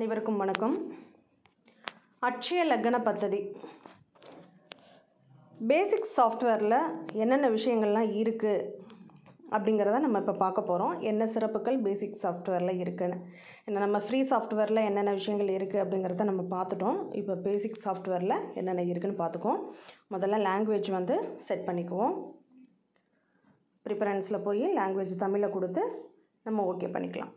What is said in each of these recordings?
அனைவருக்கும் வணக்கம் அட்சய லக்ன பத்ததி பேசிக் சாஃப்ட்வேரில் என்னென்ன விஷயங்கள்லாம் இருக்குது அப்படிங்கிறத நம்ம இப்போ பார்க்க போகிறோம் என்ன சிறப்புகள் பேசிக் சாஃப்ட்வேரில் இருக்குன்னு ஏன்னா நம்ம ஃப்ரீ சாஃப்ட்வேரில் என்னென்ன விஷயங்கள் இருக்குது அப்படிங்கிறத நம்ம பார்த்துட்டோம் இப்போ பேசிக் சாஃப்ட்வேரில் என்னென்ன இருக்குன்னு பார்த்துக்குவோம் முதல்ல லாங்குவேஜ் வந்து செட் பண்ணிக்குவோம் ப்ரிஃபரன்ஸில் போய் லாங்குவேஜ் தமிழில் கொடுத்து நம்ம ஓகே பண்ணிக்கலாம்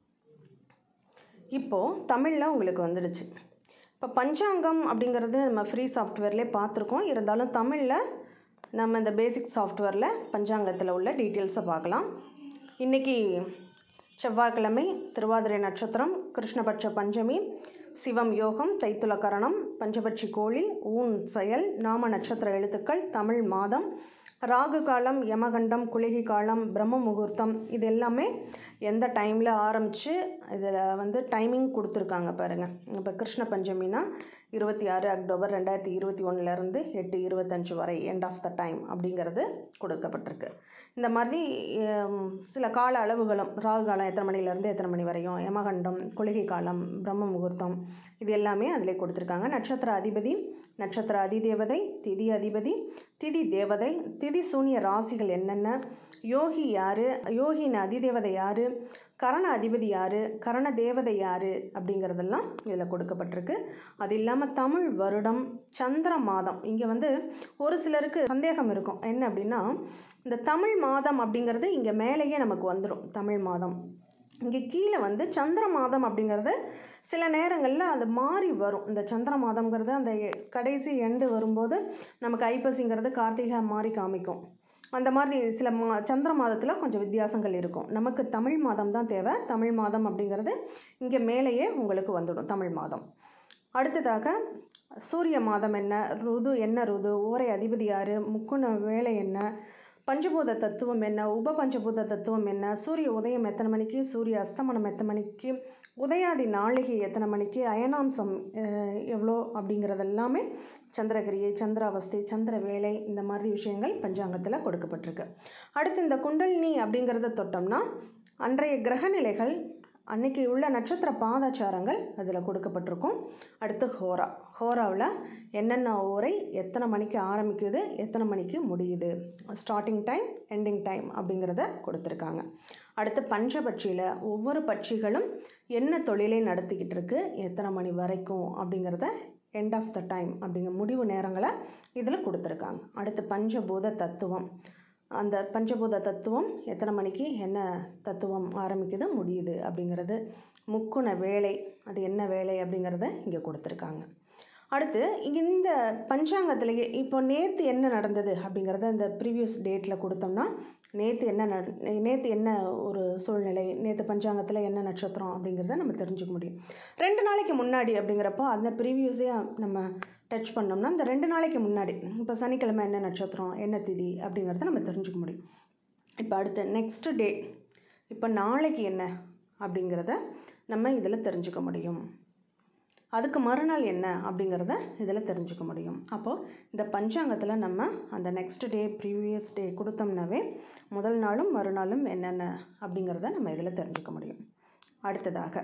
இப்போது தமிழில் உங்களுக்கு வந்துடுச்சு இப்போ பஞ்சாங்கம் அப்படிங்கிறது நம்ம ஃப்ரீ சாஃப்ட்வேர்லேயே பார்த்துருக்கோம் இருந்தாலும் தமிழில் நம்ம இந்த பேசிக் சாஃப்ட்வேரில் பஞ்சாங்கத்தில் உள்ள டீட்டெயில்ஸை பார்க்கலாம் இன்றைக்கி செவ்வாய்க்கிழமை திருவாதிரை நட்சத்திரம் கிருஷ்ணபட்ச பஞ்சமி சிவம் யோகம் தைத்துல கரணம் பஞ்சபட்சி கோழி ஊன் செயல் நாம நட்சத்திர எழுத்துக்கள் தமிழ் மாதம் ராகு காலம் யமகண்டம் குளிகை காலம் பிரம்ம முகூர்த்தம் இது எல்லாமே எந்த டைமில் ஆரம்பித்து இதில் வந்து டைமிங் கொடுத்துருக்காங்க பாருங்கள் இப்போ கிருஷ்ண பஞ்சமினா இருபத்தி ஆறு அக்டோபர் ரெண்டாயிரத்தி இருபத்தி ஒன்றுலேருந்து எட்டு இருபத்தஞ்சு வரை எண்ட் ஆஃப் த டைம் அப்படிங்கிறது கொடுக்கப்பட்டிருக்கு இந்த மாதிரி ஹம், சில கால அளவுகளும் ராகு காலம் எத்தனை மணிலேருந்து எத்தனை மணி வரையும் யமகண்டம் குளிகை காலம் பிரம்ம முகூர்த்தம் இது எல்லாமே அதிலே கொடுத்துருக்காங்க நட்சத்திர அதிபதி நட்சத்திர அதிதேவதை திதி அதிபதி திதி தேவதை திதி சூனிய ராசிகள் என்னென்ன யோகி யார் யோகியின் அதிதேவதை யார் கரண அதிபதி யார் கரண தேவதை யார் அப்படிங்கிறதெல்லாம் இதில் கொடுக்கப்பட்டிருக்கு அது இல்லாமல் தமிழ் வருடம் சந்திர மாதம் இங்கே வந்து ஒரு சிலருக்கு சந்தேகம் இருக்கும் என்ன அப்படின்னா இந்த தமிழ் மாதம் அப்படிங்கிறது இங்கே மேலேயே நமக்கு வந்துடும் தமிழ் மாதம் இங்கே கீழே வந்து சந்திர மாதம் அப்படிங்கிறது சில நேரங்களில் அது மாறி வரும் இந்த சந்திர மாதம்ங்கிறது அந்த எ- கடைசி எண்டு வரும்போது நமக்கு ஐப்பசிங்கிறது கார்த்திகை மாறி காமிக்கும் அந்த மாதிரி சில மா சந்திர மாதத்தில் கொஞ்சம் வித்தியாசங்கள் இருக்கும் நமக்கு தமிழ் மாதம் தான் தேவை தமிழ் மாதம் அப்படிங்கிறது இங்கே மேலேயே உங்களுக்கு வந்துடும் தமிழ் மாதம் அடுத்ததாக சூரிய மாதம் என்ன ருது என்ன ருது ஓரை அதிபதி யார் முக்குண வேலை என்ன பஞ்சபூத தத்துவம் என்ன உப பஞ்சபூத தத்துவம் என்ன சூரிய உதயம் எத்தனை மணிக்கு சூரிய அஸ்தமனம் எத்தனை மணிக்கு உதயாதி நாளிகை எத்தனை மணிக்கு அயனாம்சம் அஹ், எவ்வளோ அப்படிங்கிறது எல்லாமே சந்திரகிரியை சந்திராவஸ்தை சந்திர வேலை இந்த மாதிரி விஷயங்கள் பஞ்சாங்கத்தில் கொடுக்கப்பட்டிருக்கு அடுத்து இந்த குண்டலினி அப்படிங்கிறத தொட்டோம்னா அன்றைய கிரக நிலைகள் அன்னைக்கு உள்ள நட்சத்திர பாதாச்சாரங்கள் அதில் கொடுக்கப்பட்டிருக்கும் அடுத்து ஹோரா ஹோராவில் என்னென்ன ஓரை எத்தனை மணிக்கு ஆரம்பிக்குது எத்தனை மணிக்கு முடியுது ஸ்டார்டிங் டைம் எண்டிங் டைம் அப்படிங்கிறத கொடுத்துருக்காங்க அடுத்து பஞ்சபட்சியில் ஒவ்வொரு பட்சிகளும் என்ன தொழிலை நடத்திக்கிட்டு இருக்கு எத்தனை மணி வரைக்கும் அப்படிங்கிறத எண்ட் ஆஃப் த டைம் அப்படிங்கிற முடிவு நேரங்களை இதில் கொடுத்துருக்காங்க அடுத்து பஞ்சபூத தத்துவம் அந்த பஞ்சபூத தத்துவம் எத்தனை மணிக்கு என்ன தத்துவம் ஆரம்பிக்குது முடியுது அப்படிங்கிறது முக்குண வேலை அது என்ன வேலை அப்படிங்கிறத இங்கே கொடுத்துருக்காங்க அடுத்து இங்க இந்த பஞ்சாங்கத்திலேயே இப்போ நேற்று என்ன நடந்தது அப்படிங்கிறத இந்த ப்ரீவியஸ் டேட்டில் கொடுத்தோம்னா நேற்று என்ன நட நேற்று என்ன ஒரு சூழ்நிலை நேற்று பஞ்சாங்கத்தில் என்ன நட்சத்திரம் அப்படிங்கிறத நம்ம தெரிஞ்சுக்க முடியும் ரெண்டு நாளைக்கு முன்னாடி அப்படிங்கிறப்போ அந்த ப்ரீவியஸே நம்ம டச் பண்ணோம்னா இந்த ரெண்டு நாளைக்கு முன்னாடி இப்போ சனிக்கிழமை என்ன நட்சத்திரம் என்ன திதி அப்படிங்கிறத நம்ம தெரிஞ்சுக்க முடியும் இப்போ அடுத்து நெக்ஸ்ட் டே இப்போ நாளைக்கு என்ன அப்படிங்கிறத நம்ம இதில் தெரிஞ்சுக்க முடியும் அதுக்கு மறுநாள் என்ன அப்படிங்கிறத இதில் தெரிஞ்சுக்க முடியும் அப்போது இந்த பஞ்சாங்கத்தில் நம்ம அந்த நெக்ஸ்ட் டே ப்ரீவியஸ் டே கொடுத்தோம்னாவே முதல் நாளும் மறுநாளும் என்னென்ன அப்படிங்கிறத நம்ம இதில் தெரிஞ்சுக்க முடியும் அடுத்ததாக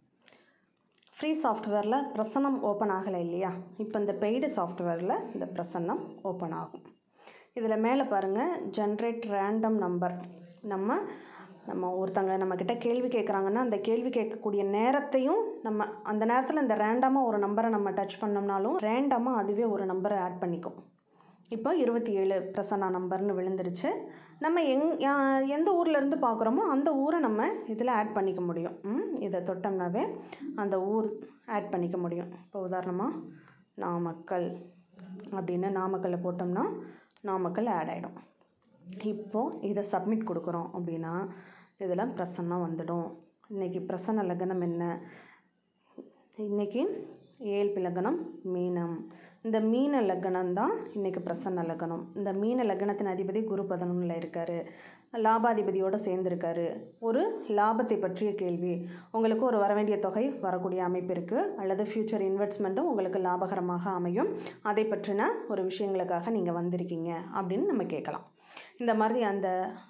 ஃப்ரீ சாஃப்ட்வேரில் பிரசன்னம் ஓப்பன் ஆகலை இல்லையா இப்போ இந்த பெய்டு சாஃப்ட்வேரில் இந்த பிரசன்னம் ஓப்பன் ஆகும் இதில் மேலே பாருங்கள் ஜென்ரேட் ரேண்டம் நம்பர் நம்ம நம்ம ஒருத்தங்க நம்மக்கிட்ட கேள்வி கேட்குறாங்கன்னா அந்த கேள்வி கேட்கக்கூடிய நேரத்தையும் நம்ம அந்த நேரத்தில் இந்த ரேண்டமாக ஒரு நம்பரை நம்ம டச் பண்ணோம்னாலும் ரேண்டமாக அதுவே ஒரு நம்பரை ஆட் பண்ணிக்கும் இப்போ இருபத்தி ஏழு பிரசன்னா நம்பர்னு விழுந்துருச்சு நம்ம எங் யா- எந்த ஊர்ல இருந்து பார்க்குறோமோ அந்த ஊரை நம்ம இதில் ஆட் பண்ணிக்க முடியும் ம், இதை தொட்டோம்னாவே அந்த ஊர் ஆட் பண்ணிக்க முடியும் இப்போ உதாரணமாக நாமக்கல் அப்படின்னு நாமக்கல்ல போட்டோம்னா நாமக்கல் ஆட் ஆகிடும் இப்போது இதை சப்மிட் கொடுக்குறோம் அப்படின்னா இதில் பிரசன்னம் வந்துடும் இன்றைக்கி பிரசன்ன லக்னம் என்ன இன்னைக்கு ஏழ்பி லக்னம் மீனம் இந்த மீன லக்னம் தான் இன்றைக்கி பிரசன்ன லக்னம் இந்த மீன லக்னத்தின் அதிபதி குரு பதினொன்றில் இருக்கார் லாபாதிபதியோடு சேர்ந்துருக்காரு ஒரு லாபத்தை பற்றிய கேள்வி உங்களுக்கு ஒரு வரவேண்டிய தொகை வரக்கூடிய அமைப்பு இருக்குது அல்லது ஃப்யூச்சர் இன்வெஸ்ட்மெண்ட்டும் உங்களுக்கு லாபகரமாக அமையும் அதை பற்றின ஒரு விஷயங்களுக்காக நீங்கள் வந்திருக்கீங்க அப்படின்னு நம்ம கேட்கலாம் இந்த மாதிரி அந்த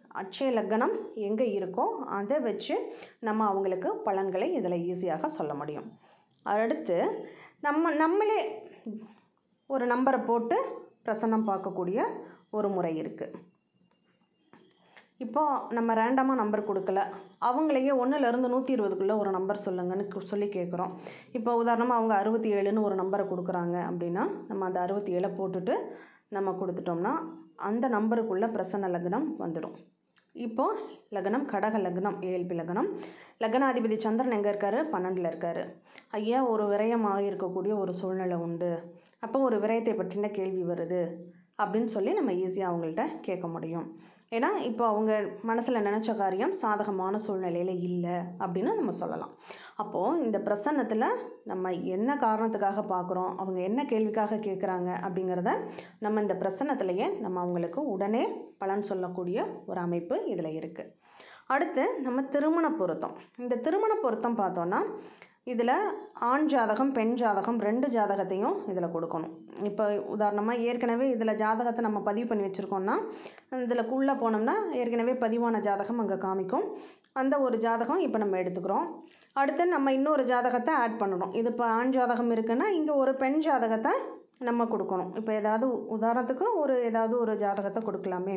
அட்சய லக்னம் எங்கே இருக்கோ அதை வச்சு நம்ம அவங்களுக்கு பலன்களை இதில் ஈஸியாக சொல்ல முடியும் அடுத்து நம்ம நம்மளே ஒரு நம்பரை போட்டு பிரசன்னம் பார்க்கக்கூடிய ஒரு முறை இருக்குது இப்போ நம்ம ரேண்டமாக நம்பர் கொடுக்கல அவங்களையே ஒன்றுலேருந்து நூற்றி இருபதுக்குள்ளே ஒரு நம்பர் சொல்லுங்கன்னு கு- சொல்லி கேட்குறோம் இப்போ உதாரணமாக அவங்க அறுபத்தி ஏழுன்னு ஒரு நம்பரை கொடுக்குறாங்க அப்படின்னா நம்ம அந்த அறுபத்தி ஏழை போட்டுட்டு நம்ம கொடுத்துட்டோம்னா அந்த நம்பருக்குள்ளே பிரசன்ன லக்னம் வந்துடும் இப்போ லக்னம் கடக லக்னம் ஏஎல்பி லக்னம் லக்னாதிபதி சந்திரன் எங்கே இருக்காரு பன்னெண்டில் இருக்காரு ஐயா ஒரு விரயமாக இருக்கக்கூடிய ஒரு சூழ்நிலை உண்டு அப்போ ஒரு விரயத்தை பற்றின கேள்வி வருது அப்படின்னு சொல்லி நம்ம ஈஸியாக அவங்கள்ட்ட கேட்க முடியும் ஏன்னா இப்போ அவங்க மனசில் நினச்ச காரியம் சாதகமான சூழ்நிலையில் இல்லை அப்படின்னு நம்ம சொல்லலாம் அப்போது இந்த பிரசன்னத்தில் நம்ம என்ன காரணத்துக்காக பார்க்குறோம் அவங்க என்ன கேள்விக்காக கேட்குறாங்க அப்படிங்கிறத நம்ம இந்த பிரசன்னத்திலேயே நம்ம அவங்களுக்கு உடனே பலன் சொல்லக்கூடிய ஒரு அமைப்பு இதில் இருக்குது அடுத்து நம்ம திருமண பொருத்தம் இந்த திருமண பொருத்தம் பார்த்தோன்னா இதில் ஆண் ஜாதகம் பெண் ஜாதகம் ரெண்டு ஜாதகத்தையும் இதில் கொடுக்கணும் இப்போ உதாரணமாக ஏற்கனவே இதில் ஜாதகத்தை நம்ம பதிவு பண்ணி வச்சுருக்கோம்னா இதில் உள்ளே போனோம்னா ஏற்கனவே பதிவான ஜாதகம் அங்கே காமிக்கும் அந்த ஒரு ஜாதகம் இப்போ நம்ம எடுத்துக்கிறோம் அடுத்து நம்ம இன்னொரு ஜாதகத்தை ஆட் பண்ணணும் இது இப்போ ஆண் ஜாதகம் இருக்குன்னா இங்கே ஒரு பெண் ஜாதகத்தை நம்ம கொடுக்கணும் இப்போ ஏதாவது உ- உதாரணத்துக்கு ஒரு ஏதாவது ஒரு ஜாதகத்தை கொடுக்கலாமே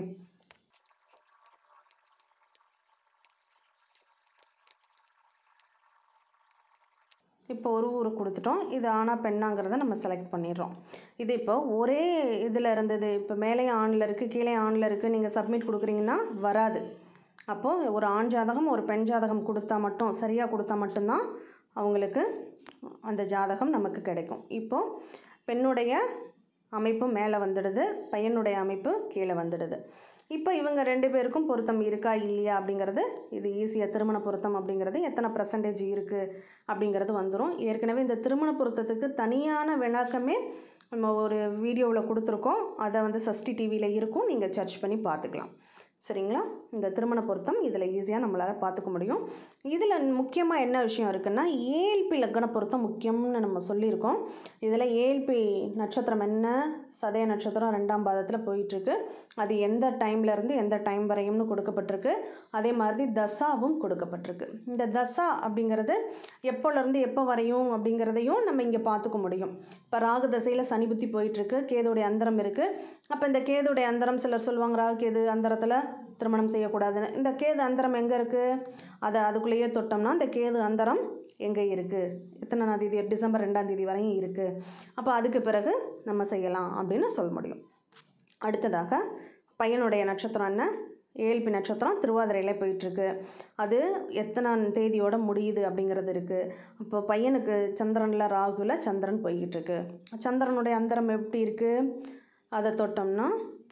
இப்போ ஒரு ஊர் கொடுத்துட்டோம் இது ஆனா பெண்ணாங்கிறத நம்ம செலக்ட் பண்ணிடுறோம் இது இப்போ ஒரே இதில் இருந்தது இப்போ மேலே ஆணில் இருக்குது கீழே ஆணில் இருக்குது நீங்கள் சப்மிட் கொடுக்குறீங்கன்னா வராது அப்போது ஒரு ஆண் ஜாதகம் ஒரு பெண் ஜாதகம் கொடுத்தா மட்டும் சரியாக கொடுத்தா மட்டும்தான் அவங்களுக்கு அந்த ஜாதகம் நமக்கு கிடைக்கும் இப்போது பெண்ணுடைய அமைப்பு மேலே வந்துடுது பையனுடைய அமைப்பு கீழே வந்துடுது இப்போ இவங்க ரெண்டு பேருக்கும் பொருத்தம் இருக்கா இல்லையா அப்படிங்கிறது இது ஈஸியாக திருமண பொருத்தம் அப்படிங்கிறது எத்தனை பர்சன்டேஜ் இருக்குது அப்படிங்கிறது வந்துடும் ஏற்கனவே இந்த திருமண பொருத்தத்துக்கு தனியான விளக்கமே நம்ம ஒரு வீடியோவில் கொடுத்துருக்கோம் அதை வந்து சஷ்டி டிவியில் இருக்கும் நீங்கள் சர்ச் பண்ணி பார்த்துக்கலாம் சரிங்களா இந்த திருமண பொருத்தம் இதில் ஈஸியாக நம்மளால் பார்த்துக்க முடியும் இதில் முக்கியமாக என்ன விஷயம் இருக்குன்னா ஏஎல்பி லக்கண பொருத்தம் முக்கியம்னு நம்ம சொல்லியிருக்கோம் இதில் ஏஎல்பி நட்சத்திரம் என்ன சதய நட்சத்திரம் ரெண்டாம் பாதத்தில் போயிட்டுருக்கு அது எந்த டைம்ல இருந்து எந்த டைம் வரையும்னு கொடுக்கப்பட்டிருக்கு அதே மாதிரி தசாவும் கொடுக்கப்பட்டிருக்கு இந்த தசா அப்படிங்கிறது எப்போலேருந்து எப்போ வரையும் அப்படிங்கிறதையும் நம்ம இங்கே பார்த்துக்க முடியும் இப்போ ராகு தசையில் சனி புத்தி போயிட்டுருக்கு கேதுடைய அந்தரம் இருக்குது அப்போ இந்த கேதுடைய அந்தரம் சிலர் சொல்லுவாங்க ராகு கேது அந்தரத்தில் திருமணம் செய்யக்கூடாதுன்னு இந்த கேது அந்தரம் எங்கே இருக்குது அதை அதுக்குள்ளேயே தொட்டோம்னா இந்த கேது அந்தரம் எங்கே இருக்குது எத்தனை தேதி டிசம்பர் ரெண்டாம் தேதி வரையும் இருக்குது அப்போ அதுக்கு பிறகு நம்ம செய்யலாம் அப்படின்னு சொல்ல முடியும் அடுத்ததாக பையனுடைய நட்சத்திரம் என்ன ஏழ்பி நட்சத்திரம் திருவாதிரையில் போயிட்டுருக்கு அது எத்தனை தேதியோட முடியுது அப்படிங்கிறது இருக்குது இப்போ பையனுக்கு சந்திரனில் ராகுல சந்திரன் போய்கிட்டு இருக்கு சந்திரனுடைய அந்தரம் எப்படி இருக்குது அதை தொட்டோம்னா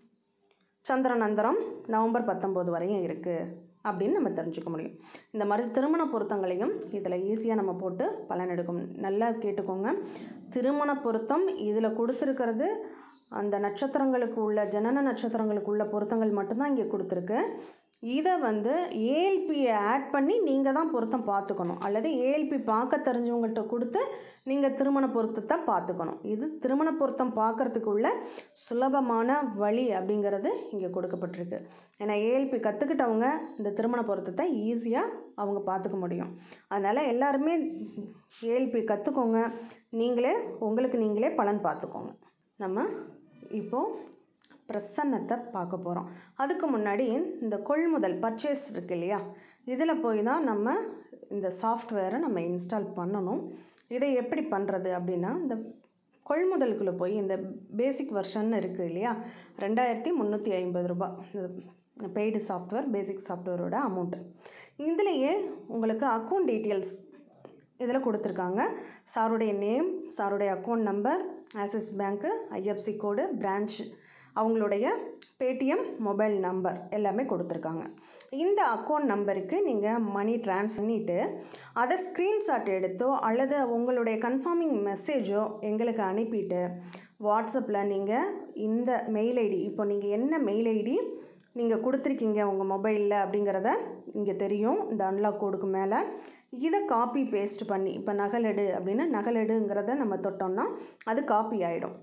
சந்திரன் அந்தரம் நவம்பர் பத்தொம்போது வரையும் இருக்குது அப்படின்னு நம்ம தெரிஞ்சுக்க முடியும் இந்த மாதிரி திருமண பொருத்தங்களையும் இதில் ஈஸியாக நம்ம போட்டு பலன் எடுக்கும் நல்லா கேட்டுக்கோங்க திருமண பொருத்தம் இதில் கொடுத்துருக்கிறது அந்த நட்சத்திரங்களுக்கு உள்ள ஜனன நட்சத்திரங்களுக்கு உள்ள பொருத்தங்கள் மட்டும்தான் இங்கே கொடுத்துருக்கு இதை வந்து ஏஎல்பியை ஆட் பண்ணி நீங்கள் தான் பொருத்தம் பார்த்துக்கணும் அல்லது ஏஎல்பி பார்க்க தெரிஞ்சவங்கள்ட்ட கொடுத்து நீங்கள் திருமண பொருத்தத்தை பார்த்துக்கணும் இது திருமண பொருத்தம் பார்க்கறதுக்கு உள்ள சுலபமான வழி அப்படிங்கிறது இங்கே கொடுக்கப்பட்டிருக்கு ஏன்னா ஏஎல்பி கற்றுக்கிட்டவங்க இந்த திருமண பொருத்தத்தை ஈஸியாக அவங்க பார்த்துக்க முடியும் அதனால் எல்லாருமே ஏஎல்பி கற்றுக்கோங்க நீங்களே உங்களுக்கு நீங்களே பலன் பார்த்துக்கோங்க நம்ம இப்போது பிரசன்னத்தை பார்க்க போகிறோம் அதுக்கு முன்னாடி இந்த கொள்முதல் பர்ச்சேஸ் இருக்கு இல்லையா இதில் போய் தான் நம்ம இந்த சாஃப்ட்வேரை நம்ம இன்ஸ்டால் பண்ணணும் இதை எப்படி பண்ணுறது அப்படின்னா இந்த கொள்முதலுக்குள்ளே போய் இந்த பேசிக் வெர்ஷன் இருக்குது இல்லையா ரெண்டாயிரத்தி முந்நூற்றி ஐம்பது ரூபாய் இந்த பெய்டு சாஃப்ட்வேர் பேசிக் சாஃப்ட்வேரோட அமௌண்ட்டு இதுலேயே உங்களுக்கு அக்கௌண்ட் டீட்டெயில்ஸ் இதில் கொடுத்துருக்காங்க சாருடைய நேம் சாருடைய அக்கௌண்ட் நம்பர் ஆக்சிஸ் பேங்க்கு ஐஎஃப்சி கோடு பிரான்ச் அவங்களுடைய பேடிஎம் மொபைல் நம்பர் எல்லாமே கொடுத்துருக்காங்க இந்த அக்கௌண்ட் நம்பருக்கு நீங்கள் மணி ட்ரான்ஸ் பண்ணிவிட்டு அதை ஸ்க்ரீன்ஷாட் எடுத்தோ அல்லது உங்களுடைய கன்ஃபார்மிங் மெசேஜோ எங்களுக்கு அனுப்பிட்டு வாட்ஸ்அப்பில் நீங்கள் இந்த மெயில் ஐடி இப்போ நீங்கள் என்ன மெயில் ஐடி நீங்கள் கொடுத்துருக்கீங்க உங்கள் மொபைலில் அப்படிங்கிறத இங்கே தெரியும் இந்த அன்லாக் கோடுக்கு மேலே இதை காப்பி பேஸ்ட் பண்ணி இப்போ நகலெடு அப்படின்னா நகலெடுங்கிறத நம்ம தொட்டோம்னா அது காப்பி ஆகிடும்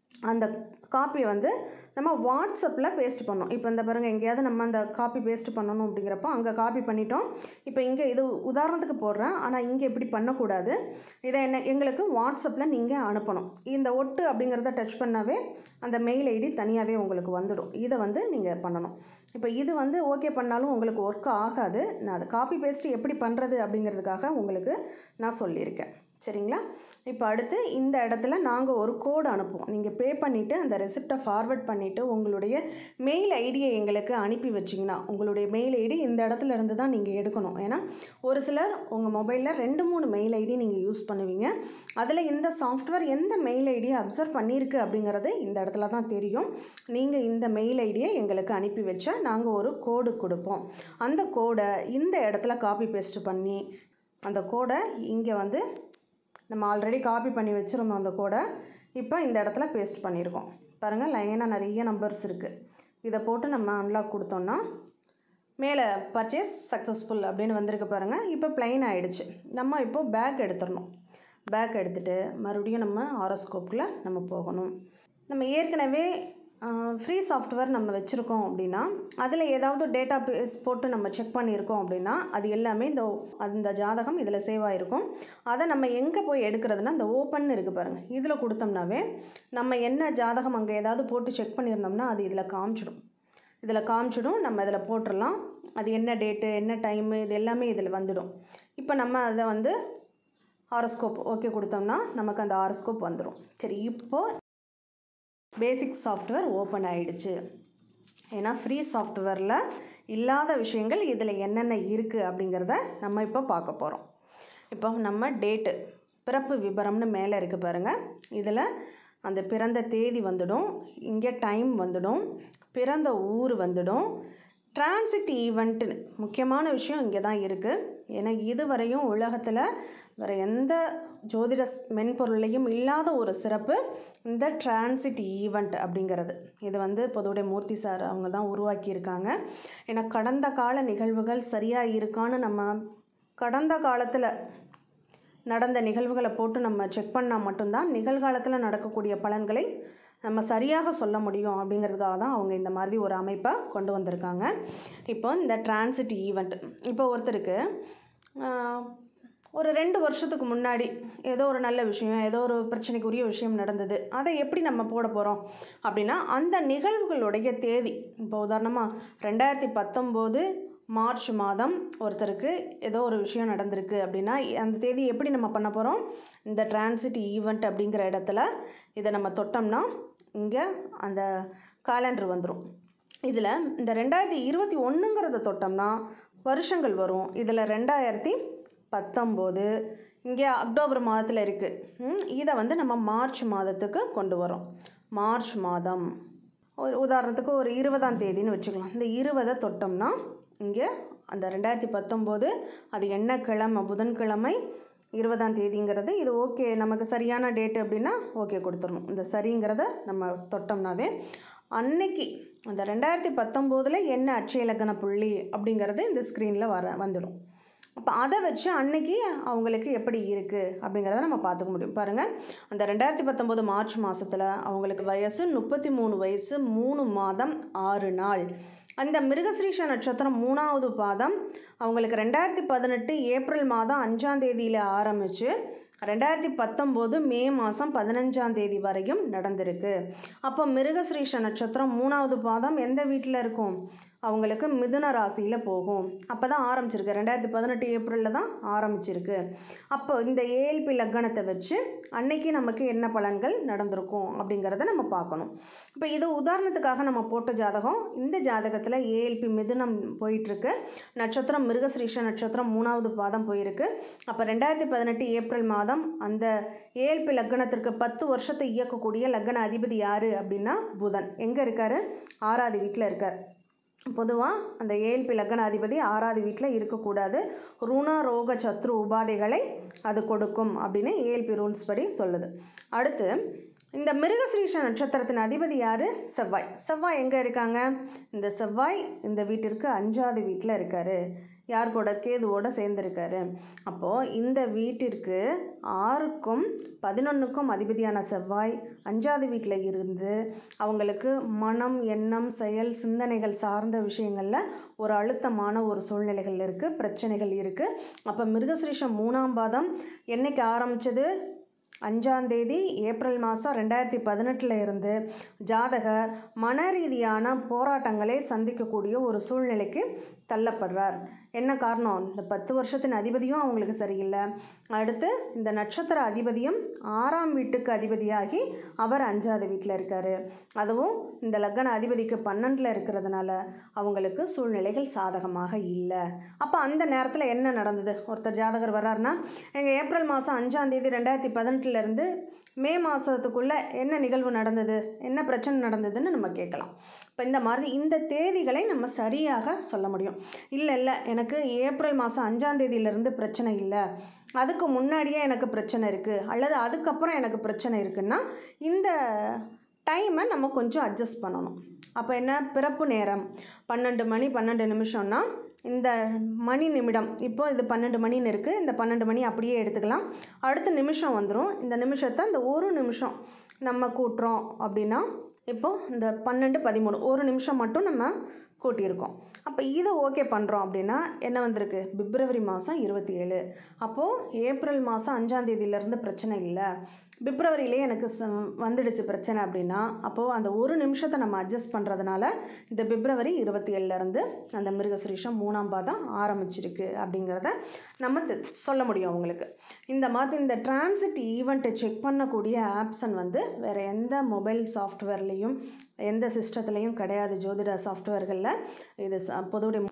அந்த காப்பியை வந்து நம்ம வாட்ஸ்அப்பில் பேஸ்ட் பண்ணோம் இப்போ இந்த பாருங்கள் எங்கேயாவது நம்ம அந்த காப்பி பேஸ்ட் பண்ணணும் அப்படிங்கிறப்போ அங்கே காப்பி பண்ணிட்டோம் இப்போ இங்கே இது உதாரணத்துக்கு போடுறேன் ஆனால் இங்கே இப்படி பண்ணக்கூடாது இதை என்ன எங்களுக்கு வாட்ஸ்அப்பில் நீங்கள் அனுப்பணும் இந்த ஒட்டு அப்படிங்கிறத டச் பண்ணாவே அந்த மெயில் ஐடி தனியாகவே உங்களுக்கு வந்துடும் இதை வந்து நீங்கள் பண்ணணும் இப்போ இது வந்து ஓகே பண்ணாலும் உங்களுக்கு ஒர்க் ஆகாது நான் அதை காப்பி பேஸ்ட்டு எப்படி பண்ணுறது அப்படிங்கிறதுக்காக உங்களுக்கு நான் சொல்லியிருக்கேன் சரிங்களா இப்போ அடுத்து இந்த இடத்துல நாங்கள் ஒரு கோடு அனுப்புவோம் நீங்கள் பே பண்ணிவிட்டு அந்த ரெசிப்டை ஃபார்வர்ட் பண்ணிவிட்டு உங்களுடைய மெயில் ஐடியை எங்களுக்கு அனுப்பி வச்சிங்கன்னா உங்களுடைய மெயில் ஐடி இந்த இடத்துல இருந்து தான் நீங்கள் எடுக்கணும் ஏன்னா ஒரு சிலர் உங்கள் மொபைலில் ரெண்டு மூணு மெயில் ஐடி நீங்கள் யூஸ் பண்ணுவீங்க அதில் இந்த சாஃப்ட்வேர் எந்த மெயில் ஐடியை அப்சர்வ் பண்ணியிருக்கு அப்படிங்கிறது இந்த இடத்துல தான் தெரியும் நீங்கள் இந்த மெயில் ஐடியை எங்களுக்கு அனுப்பி வச்சா நாங்கள் ஒரு கோடு கொடுப்போம் அந்த கோடை இந்த இடத்துல காப்பி பேஸ்ட் பண்ணி அந்த கோடை இங்கே வந்து நம்ம ஆல்ரெடி காப்பி பண்ணி வச்சுருந்தோம் அந்த கோடை இப்போ இந்த இடத்துல பேஸ்ட் பண்ணியிருக்கோம் பாருங்கள் லைனாக நிறைய நம்பர்ஸ் இருக்குது இதை போட்டு நம்ம அன்லாக் கொடுத்தோன்னா மேலே பர்ச்சேஸ் சக்ஸஸ்ஃபுல் அப்படின்னு வந்திருக்கு பாருங்கள் இப்போ ப்ளைன் ஆகிடுச்சு நம்ம இப்போ பேக் எடுத்துடணும் பேக் எடுத்துகிட்டு மறுபடியும் நம்ம ஆரோஸ்கோப்பில் நம்ம போகணும் நம்ம ஏற்கனவே ஃப்ரீ சாஃப்ட்வேர் நம்ம வச்சுருக்கோம் அப்படின்னா அதில் ஏதாவது டேட்டா பேஸ் போட்டு நம்ம செக் பண்ணியிருக்கோம் அப்படின்னா அது எல்லாமே இந்த அந்த ஜாதகம் இதில் சேவ் ஆகிருக்கும் அதை நம்ம எங்கே போய் எடுக்கிறதுனா இந்த ஓப்பன் இருக்குது பாருங்கள் இதில் கொடுத்தோம்னாவே நம்ம என்ன ஜாதகம் அங்கே ஏதாவது போட்டு செக் பண்ணியிருந்தோம்னா அது இதில் காமிச்சிடும் இதில் காமிச்சிடும் நம்ம இதில் போட்டுடலாம் அது என்ன டேட்டு என்ன டைமு இது எல்லாமே இதில் வந்துடும் இப்போ நம்ம அதை வந்து ஹாரோஸ்கோப் ஓகே கொடுத்தோம்னா நமக்கு அந்த ஹாரோஸ்கோப் வந்துடும் சரி இப்போது பேசிக் சாஃப்ட்வேர் ஓப்பன் ஆகிடுச்சு ஏன்னா ஃப்ரீ சாஃப்ட்வேரில் இல்லாத விஷயங்கள் இதில் என்னென்ன இருக்குது அப்படிங்கிறத நம்ம இப்போ பார்க்க போகிறோம் இப்போ நம்ம டேட்டு பிறப்பு விபரம்னு மேலே இருக்குது பாருங்கள் இதில் அந்த பிறந்த தேதி வந்துடும் இங்கே டைம் வந்துடும் பிறந்த ஊர் வந்துடும் டிரான்சிட் ஈவெண்ட்டுன்னு முக்கியமான விஷயம் இங்கே தான் இருக்குது ஏன்னா இதுவரையும் உலகத்தில் வேறு எந்த ஜோதிட மென்பொருளையும் இல்லாத ஒரு சிறப்பு இந்த டிரான்சிட் ஈவெண்ட் அப்படிங்கிறது இது வந்து பொதுவுடைய மூர்த்தி சார் அவங்க தான் உருவாக்கியிருக்காங்க ஏன்னா கடந்த கால நிகழ்வுகள் சரியாக இருக்கான்னு நம்ம கடந்த காலத்தில் நடந்த நிகழ்வுகளை போட்டு நம்ம செக் பண்ணால் மட்டும்தான் நிகழ்காலத்தில் நடக்கக்கூடிய பலன்களை நம்ம சரியாக சொல்ல முடியும் அப்படிங்கிறதுக்காக தான் அவங்க இந்த மாதிரி ஒரு அமைப்பை கொண்டு வந்திருக்காங்க இப்போ இந்த டிரான்சிட் ஈவெண்ட் இப்போ ஒருத்தருக்கு ஒரு ரெண்டு வருஷத்துக்கு முன்னாடி ஏதோ ஒரு நல்ல விஷயம் ஏதோ ஒரு பிரச்சனைக்குரிய விஷயம் நடந்தது அதை எப்படி நம்ம போட போகிறோம் அப்படின்னா அந்த நிகழ்வுகளுடைய தேதி இப்போ உதாரணமாக ரெண்டாயிரத்தி பத்தொம்போது மார்ச் மாதம் ஒருத்தருக்கு ஏதோ ஒரு விஷயம் நடந்திருக்கு அப்படின்னா அந்த தேதி எப்படி நம்ம பண்ண போகிறோம் இந்த டிரான்சிட் ஈவெண்ட் அப்படிங்கிற இடத்துல இதை நம்ம தொட்டோம்னா இங்கே அந்த காலண்டர் வந்துடும் இதில் இந்த ரெண்டாயிரத்தி இருபத்தி ஒன்றுங்கிறத தொட்டோம்னா வருஷங்கள் வரும் இதில் ரெண்டாயிரத்தி பத்தொம்போது இங்கே அக்டோபர் மாதத்தில் இருக்குது இதை வந்து நம்ம மார்ச் மாதத்துக்கு கொண்டு வரோம் மார்ச் மாதம் ஒரு உதாரணத்துக்கு ஒரு இருபதாம் தேதின்னு வச்சுக்கலாம் இந்த இருபதை தொட்டோம்னா இங்கே அந்த ரெண்டாயிரத்தி பத்தொம்போது அது என்ன கிழமை புதன்கிழமை இருபதாம் தேதிங்கிறது இது ஓகே நமக்கு சரியான டேட் அப்படின்னா ஓகே கொடுத்துடணும் இந்த சரிங்கிறத நம்ம தொட்டோம்னாவே அன்னைக்கு அந்த ரெண்டாயிரத்தி பத்தொம்போதில் என்ன அட்சய இலக்கண புள்ளி அப்படிங்கிறது இந்த ஸ்க்ரீனில் வர வந்துடும் அப்போ அதை வச்சு அன்னைக்கு அவங்களுக்கு எப்படி இருக்குது அப்படிங்கிறத நம்ம பார்த்துக்க முடியும் பாருங்கள் அந்த ரெண்டாயிரத்தி பத்தொம்போது மார்ச் மாதத்தில் அவங்களுக்கு வயசு முப்பத்தி மூணு வயசு மூணு மாதம் ஆறு நாள் அந்த மிருகஸ்ரீஷ நட்சத்திரம் மூணாவது பாதம் அவங்களுக்கு ரெண்டாயிரத்தி பதினெட்டு ஏப்ரல் மாதம் அஞ்சாம் தேதியில் ஆரம்பித்து ரெண்டாயிரத்தி பத்தொம்போது மே மாதம் பதினஞ்சாம் தேதி வரையும் நடந்திருக்கு அப்போ மிருகஸ்ரீஷ நட்சத்திரம் மூணாவது பாதம் எந்த வீட்டில் இருக்கும் அவங்களுக்கு மிதுன ராசியில் போகும் அப்போ தான் ஆரம்பிச்சிருக்கு ரெண்டாயிரத்தி பதினெட்டு ஏப்ரலில் தான் ஆரம்பிச்சிருக்கு அப்போ இந்த ஏஎல்பி லக்கணத்தை வச்சு அன்னைக்கு நமக்கு என்ன பலன்கள் நடந்திருக்கும் அப்படிங்கிறத நம்ம பார்க்கணும் இப்போ இது உதாரணத்துக்காக நம்ம போட்ட ஜாதகம் இந்த ஜாதகத்தில் ஏஎல்பி மிதுனம் போயிட்டுருக்கு நட்சத்திரம் மிருகஸ்ரீஷ நட்சத்திரம் மூணாவது பாதம் போயிருக்கு அப்போ ரெண்டாயிரத்தி பதினெட்டு ஏப்ரல் மாதம் அந்த ஏஎல்பி லக்கணத்திற்கு பத்து வருஷத்தை இயக்கக்கூடிய லக்கண அதிபதி யார் அப்படின்னா புதன் எங்கே இருக்கார் ஆறாவது வீட்டில் இருக்கார் பொதுவாக அந்த ஏஎல்பி லக்ன அதிபதி ஆறாவது வீட்டில் இருக்கக்கூடாது ருண ரோக சத்ரு உபாதைகளை அது கொடுக்கும் அப்படின்னு ஏஎல்பி ரூல்ஸ் படி சொல்லுது அடுத்து இந்த மிருகஸ்ரீஷ நட்சத்திரத்தின் அதிபதி யார் செவ்வாய் செவ்வாய் எங்கே இருக்காங்க இந்த செவ்வாய் இந்த வீட்டிற்கு அஞ்சாவது வீட்டில் இருக்கார் யார் கூட கேதுவோட சேர்ந்துருக்காரு அப்போது இந்த வீட்டிற்கு ஆறுக்கும் பதினொன்றுக்கும் அதிபதியான செவ்வாய் அஞ்சாவது வீட்டில் இருந்து அவங்களுக்கு மனம் எண்ணம் செயல் சிந்தனைகள் சார்ந்த விஷயங்களில் ஒரு அழுத்தமான ஒரு சூழ்நிலைகள் இருக்குது பிரச்சனைகள் இருக்குது அப்போ மிருகசிரீஷம் மூணாம் பாதம் என்னைக்கு ஆரம்பிச்சது அஞ்சாந்தேதி ஏப்ரல் மாதம் ரெண்டாயிரத்தி பதினெட்டில் இருந்து ஜாதகர் மன ரீதியான போராட்டங்களை சந்திக்கக்கூடிய ஒரு சூழ்நிலைக்கு தள்ளப்படுறார் என்ன காரணம் இந்த பத்து வருஷத்தின் அதிபதியும் அவங்களுக்கு சரியில்லை அடுத்து இந்த நட்சத்திர அதிபதியும் ஆறாம் வீட்டுக்கு அதிபதியாகி அவர் அஞ்சாவது வீட்டில் இருக்கார் அதுவும் இந்த லக்ன அதிபதிக்கு பன்னெண்டில் இருக்கிறதுனால அவங்களுக்கு சூழ்நிலைகள் சாதகமாக இல்லை அப்போ அந்த நேரத்தில் என்ன நடந்தது ஒருத்தர் ஜாதகர் வர்றாருன்னா எங்கள் ஏப்ரல் மாதம் அஞ்சாந்தேதி ரெண்டாயிரத்தி பதினெட்டுலேருந்து மே மாதத்துக்குள்ளே என்ன நிகழ்வு நடந்தது என்ன பிரச்சனை நடந்ததுன்னு நம்ம கேட்கலாம் இப்போ இந்த மாதிரி இந்த தேதிகளை நம்ம சரியாக சொல்ல முடியும் இல்லை இல்லை எனக்கு ஏப்ரல் மாதம் அஞ்சாந்தேதியிலேருந்து பிரச்சனை இல்லை அதுக்கு முன்னாடியே எனக்கு பிரச்சனை இருக்குது அல்லது அதுக்கப்புறம் எனக்கு பிரச்சனை இருக்குன்னா இந்த டைமை நம்ம கொஞ்சம் அட்ஜஸ்ட் பண்ணணும் அப்போ என்ன பிறப்பு நேரம் பன்னெண்டு மணி பன்னெண்டு நிமிஷம்னா இந்த மணி நிமிடம் இப்போ இது பன்னெண்டு மணின்னு இருக்குது இந்த பன்னெண்டு மணி அப்படியே எடுத்துக்கலாம் அடுத்த நிமிஷம் வந்துடும் இந்த நிமிஷத்தை இந்த ஒரு நிமிஷம் நம்ம கூட்டுறோம் அப்படின்னா இப்போது இந்த பன்னெண்டு பதிமூணு ஒரு நிமிஷம் மட்டும் நம்ம கூட்டியிருக்கோம் அப்போ இதை ஓகே பண்ணுறோம் அப்படின்னா என்ன வந்திருக்கு பிப்ரவரி மாதம் இருபத்தி ஏழு அப்போது ஏப்ரல் மாதம் அஞ்சாந்தேதியிலேருந்து பிரச்சனை இல்லை பிப்ரவரியிலே எனக்கு ச வந்துடுச்சு பிரச்சனை அப்படின்னா அப்போது அந்த ஒரு நிமிஷத்தை நம்ம அட்ஜஸ்ட் பண்ணுறதுனால இந்த பிப்ரவரி இருபத்தி ஏழுலேருந்து அந்த மிருகசுரீஷம் மூணாம் பாதம் ஆரம்பிச்சிருக்கு அப்படிங்கிறத நம்ம தெ- சொல்ல முடியும் அவங்களுக்கு இந்த மாதிரி இந்த டிரான்சிட் ஈவெண்ட்டை செக் பண்ணக்கூடிய ஆப்ஷன் வந்து வேறு எந்த மொபைல் சாஃப்ட்வேர்லேயும் எந்த சிஸ்டத்துலேயும் கிடையாது ஜோதிட சாஃப்ட்வேர்களில் இது ச- பொதுவுடைய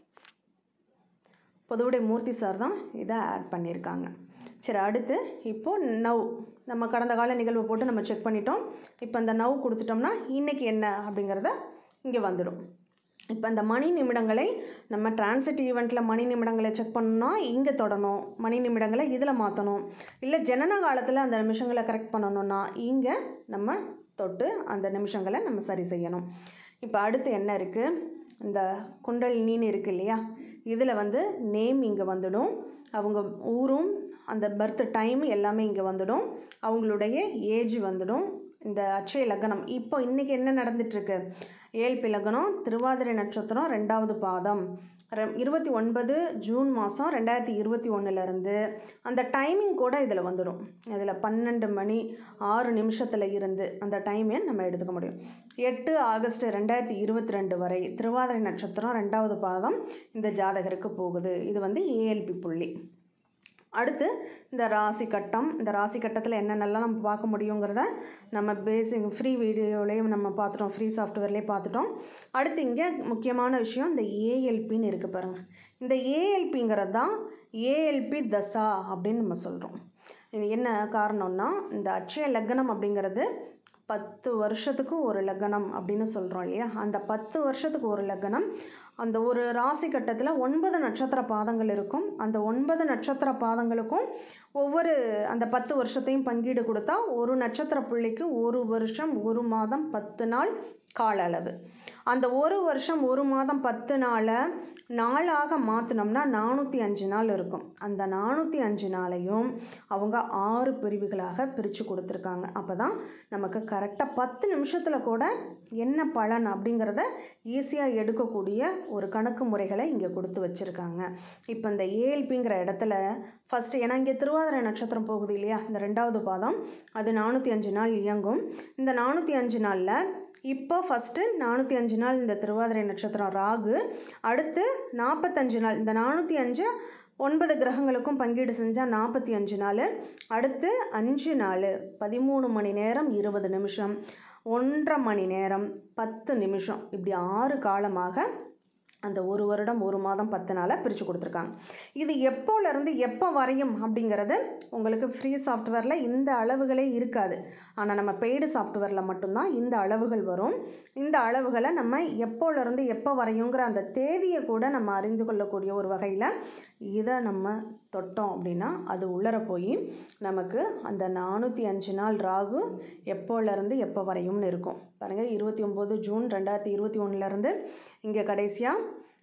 பொதுவுடைய மூர்த்தி சார் தான் இதை ஆட் பண்ணியிருக்காங்க சரி அடுத்து இப்போது நவ் நம்ம கடந்த கால நிகழ்வு போட்டு நம்ம செக் பண்ணிட்டோம் இப்போ அந்த நவ் கொடுத்துட்டோம்னா இன்றைக்கி என்ன அப்படிங்கிறத இங்கே வந்துடும் இப்போ அந்த மணி நிமிடங்களை நம்ம டிரான்சிட் ஈவெண்ட்டில் மணி நிமிடங்களை செக் பண்ணணும்னா இங்கே தொடணும் மணி நிமிடங்களை இதில் மாற்றணும் இல்லை ஜனன காலத்தில் அந்த நிமிஷங்களை கரெக்ட் பண்ணணும்னா இங்கே நம்ம தொட்டு அந்த நிமிஷங்களை நம்ம சரி செய்யணும் இப்போ அடுத்து என்ன இருக்குது இந்த குண்டலினின்னு இருக்கு இல்லையா இதில் வந்து நேம் இங்கே வந்துடும் அவங்க ஊரும் அந்த பர்த் டைம் எல்லாமே இங்கே வந்துடும் அவங்களுடைய ஏஜ் வந்துடும் இந்த அட்சய லக்னம் இப்போ இன்றைக்கி என்ன நடந்துட்டுருக்கு ஏழ்பி லக்னம் திருவாதிரை நட்சத்திரம் ரெண்டாவது பாதம் ரெ- இருபத்தி ஒன்பது ஜூன் மாதம் ரெண்டாயிரத்தி இருபத்தி ஒன்றுலேருந்து அந்த டைமிங் கூட இதில் வந்துடும் இதில் பன்னெண்டு மணி ஆறு நிமிஷத்தில் இருந்து அந்த டைமை நம்ம எடுத்துக்க முடியும் எட்டு ஆகஸ்ட் ரெண்டாயிரத்தி இருபத்தி ரெண்டு வரை திருவாதிரை நட்சத்திரம் ரெண்டாவது பாதம் இந்த ஜாதகருக்கு போகுது இது வந்து ஏஎல்பி புள்ளி அடுத்து இந்த ராசி கட்டம் இந்த ராசி கட்டத்தில் என்னென்னலாம் நம்ம பார்க்க முடியுங்கிறத நம்ம பேசிக் ஃப்ரீ வீடியோலேயும் நம்ம பார்த்துட்டோம் ஃப்ரீ சாஃப்ட்வேர்லேயே பார்த்துட்டோம் அடுத்து இங்கே முக்கியமான விஷயம் இந்த ஏஎல்பின்னு இருக்குது பாருங்கள் இந்த ஏஎல்பிங்கிறது தான் ஏஎல்பி தசா அப்படின்னு நம்ம சொல்கிறோம் இது என்ன காரணம்னா இந்த அட்சய லக்னம் அப்படிங்கிறது பத்து வருஷத்துக்கு ஒரு லக்னம் அப்படின்னு சொல்கிறோம் இல்லையா அந்த பத்து வருஷத்துக்கு ஒரு லக்னம் அந்த ஒரு ராசி கட்டத்தில் ஒன்பது நட்சத்திர பாதங்கள் இருக்கும் அந்த ஒன்பது நட்சத்திர பாதங்களுக்கும் ஒவ்வொரு அந்த பத்து வருஷத்தையும் பங்கீடு கொடுத்தா ஒரு நட்சத்திர புள்ளிக்கு ஒரு வருஷம் ஒரு மாதம் பத்து நாள் கால அளவு அந்த ஒரு வருஷம் ஒரு மாதம் பத்து நாளை நாளாக மாற்றினோம்னா நானூற்றி அஞ்சு நாள் இருக்கும் அந்த நானூற்றி அஞ்சு நாளையும் அவங்க ஆறு பிரிவுகளாக பிரித்து கொடுத்துருக்காங்க அப்போ தான் நமக்கு கரெக்டாக பத்து நிமிஷத்தில் கூட என்ன பலன் அப்படிங்கிறத ஈஸியாக எடுக்கக்கூடிய ஒரு கணக்கு முறைகளை இங்கே கொடுத்து வச்சுருக்காங்க இப்போ இந்த ஏஎல்பிங்கிற இடத்துல ஃபஸ்ட்டு ஏன்னா இங்கே திருவாதிரை நட்சத்திரம் போகுது இல்லையா இந்த ரெண்டாவது பாதம் அது நானூற்றி அஞ்சு நாள் இயங்கும் இந்த நானூற்றி அஞ்சு நாளில் இப்போ ஃபஸ்ட்டு நானூற்றி அஞ்சு நாள் இந்த திருவாதிரை நட்சத்திரம் ராகு அடுத்து நாற்பத்தஞ்சு நாள் இந்த நானூற்றி அஞ்சு ஒன்பது கிரகங்களுக்கும் பங்கீடு செஞ்சால் நாற்பத்தி அஞ்சு நாள் அடுத்து அஞ்சு நாள் பதிமூணு மணி நேரம் இருபது நிமிஷம் ஒன்றரை மணி நேரம் பத்து நிமிஷம் இப்படி ஆறு காலமாக அந்த ஒரு வருடம் ஒரு மாதம் பத்து நாளாக பிரித்து கொடுத்துருக்காங்க இது எப்போலேருந்து எப்போ வரையும் அப்படிங்கிறது உங்களுக்கு ஃப்ரீ சாஃப்ட்வேரில் இந்த அளவுகளே இருக்காது ஆனால் நம்ம பெய்டு சாஃப்ட்வேரில் மட்டும்தான் இந்த அளவுகள் வரும் இந்த அளவுகளை நம்ம எப்போலேருந்து எப்போ வரையுங்கிற அந்த தேதியை கூட நம்ம அறிந்து கொள்ளக்கூடிய ஒரு வகையில் இதை நம்ம தொட்டோம் அப்படின்னா அது உள்ளர போய் நமக்கு அந்த நானூற்றி அஞ்சு நாள் ராகு எப்போலேருந்து எப்போ வரையும்னு இருக்கும் பாருங்கள் இருபத்தி ஒம்பது ஜூன் ரெண்டாயிரத்தி இருபத்தி ஒன்றுலேருந்து இங்கே கடைசியாக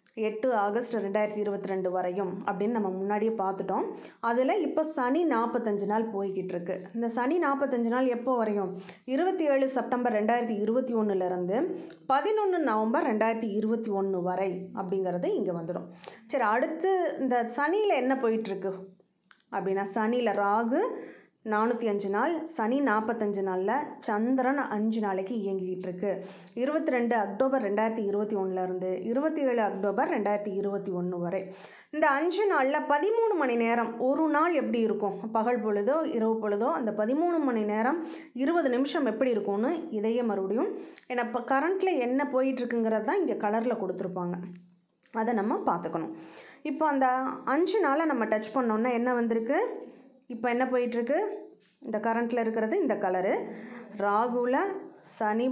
எட்டு ஆகஸ்ட் ரெண்டாயிரத்தி இருபத்தி ரெண்டு வரையும் அப்படின்னு நம்ம முன்னாடியே பார்த்துட்டோம் அதில் இப்போ சனி நாற்பத்தஞ்சு நாள் போய்கிட்டு இருக்கு இந்த சனி நாற்பத்தஞ்சு நாள் எப்போ வரையும் இருபத்தி ஏழு செப்டம்பர் ரெண்டாயிரத்தி இருபத்தி ஒன்றுலேருந்து பதினொன்று நவம்பர் ரெண்டாயிரத்தி இருபத்தி ஒன்று வரை அப்படிங்கிறது இங்கே வந்துடும் சரி அடுத்து இந்த சனியில் என்ன போயிட்டுருக்கு அப்படின்னா சனியில் ராகு நானூற்றி அஞ்சு நாள் சனி நாற்பத்தஞ்சு நாளில் சந்திரன் அஞ்சு நாளைக்கு இயங்கிக்கிட்டு இருக்கு இருபத்தி ரெண்டு அக்டோபர் ரெண்டாயிரத்தி இருபத்தி ஒன்றுலேருந்து இருபத்தி ஏழு அக்டோபர் ரெண்டாயிரத்தி இருபத்தி ஒன்று வரை இந்த அஞ்சு நாளில் பதிமூணு மணி நேரம் ஒரு நாள் எப்படி இருக்கும் பகல் பொழுதோ இரவு பொழுதோ அந்த பதிமூணு மணி நேரம் இருபது நிமிஷம் எப்படி இருக்கும்னு இதையே மறுபடியும் ஏன்னா இப்போ கரண்ட்டில் என்ன போயிட்டுருக்குங்கிறது தான் இங்கே கலரில் கொடுத்துருப்பாங்க அதை நம்ம பார்த்துக்கணும் இப்போ அந்த அஞ்சு நாளை நம்ம டச் பண்ணோன்னா என்ன வந்திருக்கு இப்போ என்ன போயிட்டுருக்கு இந்த கரண்ட்டில் இருக்கிறது இந்த கலரு ராகுல சனி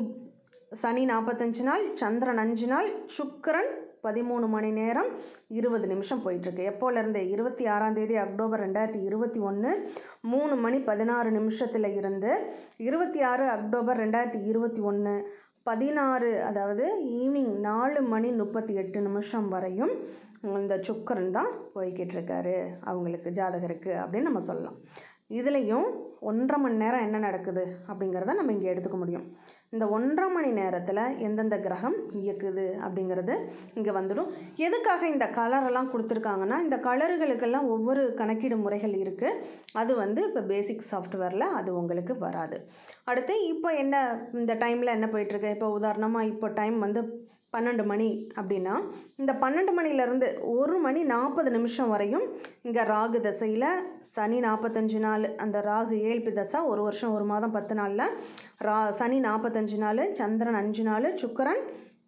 சனி நாற்பத்தஞ்சு நாள் சந்திரன் அஞ்சு நாள் சுக்கிரன் பதிமூணு மணி நேரம் இருபது நிமிஷம் போயிட்டுருக்கு எப்போலேருந்து இருபத்தி ஆறாம் தேதி அக்டோபர் ரெண்டாயிரத்தி இருபத்தி ஒன்று மூணு மணி பதினாறு நிமிஷத்தில் இருந்து இருபத்தி ஆறு அக்டோபர் ரெண்டாயிரத்தி இருபத்தி ஒன்று பதினாறு அதாவது ஈவினிங் நாலு மணி முப்பத்தி எட்டு நிமிஷம் வரையும் இந்த சுக்கரன் தான் போய்கிட்டு இருக்காரு அவங்களுக்கு ஜாதகருக்கு அப்படின்னு நம்ம சொல்லலாம் இதுலேயும் ஒன்றரை மணி நேரம் என்ன நடக்குது அப்படிங்கிறத நம்ம இங்கே எடுத்துக்க முடியும் இந்த ஒன்றரை மணி நேரத்தில் எந்தெந்த கிரகம் இயக்குது அப்படிங்கிறது இங்கே வந்துடும் எதுக்காக இந்த கலரெல்லாம் கொடுத்துருக்காங்கன்னா இந்த கலர்களுக்கெல்லாம் ஒவ்வொரு கணக்கீடு முறைகள் இருக்குது அது வந்து இப்போ பேசிக் சாஃப்ட்வேரில் அது உங்களுக்கு வராது அடுத்து இப்போ என்ன இந்த டைமில் என்ன போயிட்டுருக்கு இப்போ உதாரணமாக இப்போ டைம் வந்து பன்னெண்டு மணி அப்படின்னா இந்த பன்னெண்டு மணிலேருந்து ஒரு மணி நாற்பது நிமிஷம் வரையும் இங்கே ராகு தசையில் சனி நாற்பத்தஞ்சு நாள் அந்த ராகு ஏழ்பி தசை ஒரு வருஷம் ஒரு மாதம் பத்து நாளில் ரா சனி நாற்பத்தஞ்சு நாள் சந்திரன் அஞ்சு நாள் சுக்கரன்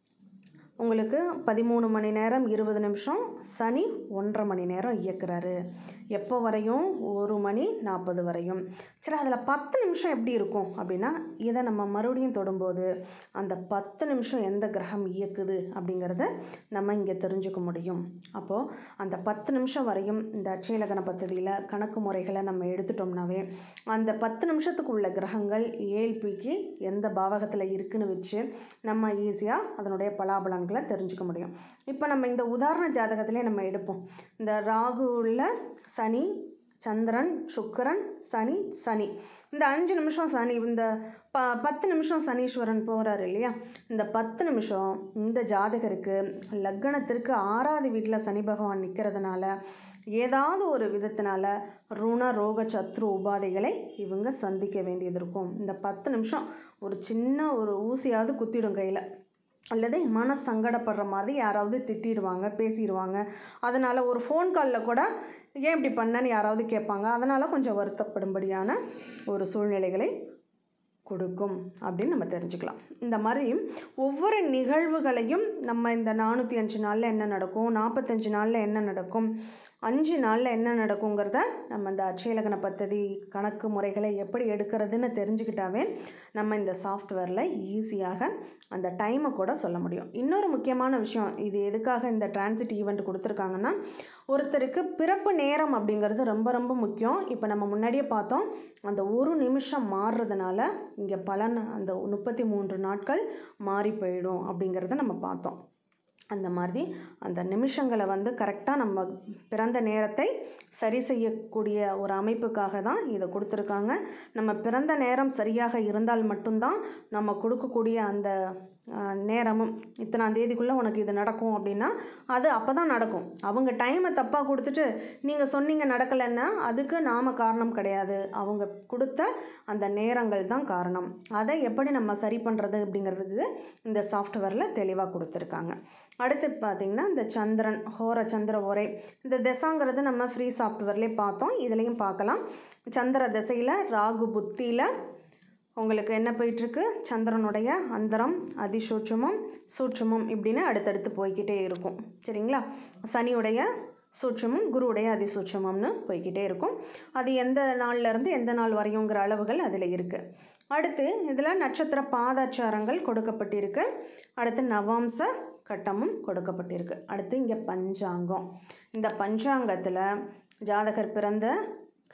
உங்களுக்கு பதிமூணு மணி நேரம் இருபது நிமிஷம் சனி ஒன்றரை மணி நேரம் இயக்குறாரு எப்போ வரையும் ஒரு மணி நாற்பது வரையும் சரி அதில் பத்து நிமிஷம் எப்படி இருக்கும் அப்படின்னா இதை நம்ம மறுபடியும் தொடும்போது அந்த பத்து நிமிஷம் எந்த கிரகம் இயக்குது அப்படிங்கிறத நம்ம இங்கே தெரிஞ்சுக்க முடியும் அப்போது அந்த பத்து நிமிஷம் வரையும் இந்த அட்சயலகன பദ്ധதியில் கணக்கு முறைகளை நம்ம எடுத்துட்டோம்னாவே அந்த பத்து நிமிஷத்துக்கு உள்ள கிரகங்கள் ஏழ்பிக்கு எந்த பாவகத்தில் இருக்குன்னு வச்சு நம்ம ஈஸியாக அதனுடைய பலாபலன்களை தெரிஞ்சுக்க முடியும் இப்போ நம்ம இந்த உதாரண ஜாதகத்திலே நம்ம எடுப்போம் இந்த ராகு உள்ள சனி சந்திரன் சுக்கிரன் சனி சனி இந்த அஞ்சு நிமிஷம் சனி இந்த ப பத்து நிமிஷம் சனீஸ்வரன் போகிறாரு இல்லையா இந்த பத்து நிமிஷம் இந்த ஜாதகருக்கு லக்னத்திற்கு ஆறாவது வீட்டில் சனி பகவான் நிற்கிறதுனால ஏதாவது ஒரு விதத்தினால ருண ரோக சத்ரு உபாதைகளை இவங்க சந்திக்க வேண்டியது இருக்கும் இந்த பத்து நிமிஷம் ஒரு சின்ன ஒரு ஊசியாவது குத்திடும் கையில் அல்லது மன சங்கடப்படுற மாதிரி யாராவது திட்டிடுவாங்க பேசிடுவாங்க அதனால் ஒரு ஃபோன் காலில் கூட ஏன் இப்படி பண்ணன்னு யாராவது கேட்பாங்க அதனால் கொஞ்சம் வருத்தப்படும்படியான ஒரு சூழ்நிலைகளை கொடுக்கும் அப்படின்னு நம்ம தெரிஞ்சுக்கலாம் இந்த மாதிரி ஒவ்வொரு நிகழ்வுகளையும் நம்ம இந்த நானூற்றி அஞ்சு நாளில் என்ன நடக்கும் நாற்பத்தஞ்சு நாளில் என்ன நடக்கும் அஞ்சு நாளில் என்ன நடக்குங்கிறத நம்ம இந்த அட்சயலகன பദ്ധதி கணக்கு முறைகளை எப்படி எடுக்கிறதுன்னு தெரிஞ்சுக்கிட்டாவே நம்ம இந்த சாஃப்ட்வேரில் ஈஸியாக அந்த டைமை கூட சொல்ல முடியும் இன்னொரு முக்கியமான விஷயம் இது எதுக்காக இந்த டிரான்சிட் ஈவெண்ட் கொடுத்துருக்காங்கன்னா ஒருத்தருக்கு பிறப்பு நேரம் அப்படிங்கிறது ரொம்ப ரொம்ப முக்கியம் இப்போ நம்ம முன்னாடியே பார்த்தோம் அந்த ஒரு நிமிஷம் மாறுறதுனால இங்கே பலன் அந்த முப்பத்தி மூன்று நாட்கள் மாறி போயிடும் அப்படிங்கிறத நம்ம பார்த்தோம் அந்த மாதிரி அந்த நிமிஷங்களை வந்து கரெக்டாக நம்ம பிறந்த நேரத்தை சரி செய்யக்கூடிய ஒரு அமைப்புக்காக தான் இதை கொடுத்துருக்காங்க நம்ம பிறந்த நேரம் சரியாக இருந்தால் மட்டும்தான் நம்ம கொடுக்கக்கூடிய அந்த அஹ், நேரமும் இத்தனாம் தேதிக்குள்ளே உனக்கு இது நடக்கும் அப்படின்னா அது அப்போ தான் நடக்கும் அவங்க டைமை தப்பாக கொடுத்துட்டு நீங்கள் சொன்னீங்க நடக்கலைன்னா அதுக்கு நாம் காரணம் கிடையாது அவங்க கொடுத்த அந்த நேரங்கள் தான் காரணம் அதை எப்படி நம்ம சரி பண்ணுறது அப்படிங்கிறதுக்கு இந்த சாஃப்ட்வேரில் தெளிவாக கொடுத்துருக்காங்க அடுத்து பார்த்திங்கன்னா இந்த சந்திரன் ஹோர சந்திர உரை இந்த திசைங்கிறது நம்ம ஃப்ரீ சாஃப்ட்வேர்லேயே பார்த்தோம் இதுலேயும் பார்க்கலாம் சந்திர திசையில் ராகு புத்தியில் உங்களுக்கு என்ன போயிட்டுருக்கு சந்திரனுடைய அந்தரம் அதிசூட்சமம் சூட்சமம் இப்படின்னு அடுத்தடுத்து போய்க்கிட்டே இருக்கும் சரிங்களா சனியுடைய சூட்சமம் குருவுடைய அதிசூட்சமம்னு போய்க்கிட்டே இருக்கும் அது எந்த நாள்லேருந்து எந்த நாள் வரையுங்கிற அளவுகள் அதில் இருக்குது அடுத்து இதில் நட்சத்திர பாதாச்சாரங்கள் கொடுக்கப்பட்டிருக்கு அடுத்து நவாம்ச கட்டமும் கொடுக்கப்பட்டிருக்கு அடுத்து இங்கே பஞ்சாங்கம் இந்த பஞ்சாங்கத்தில் ஜாதகர் பிறந்த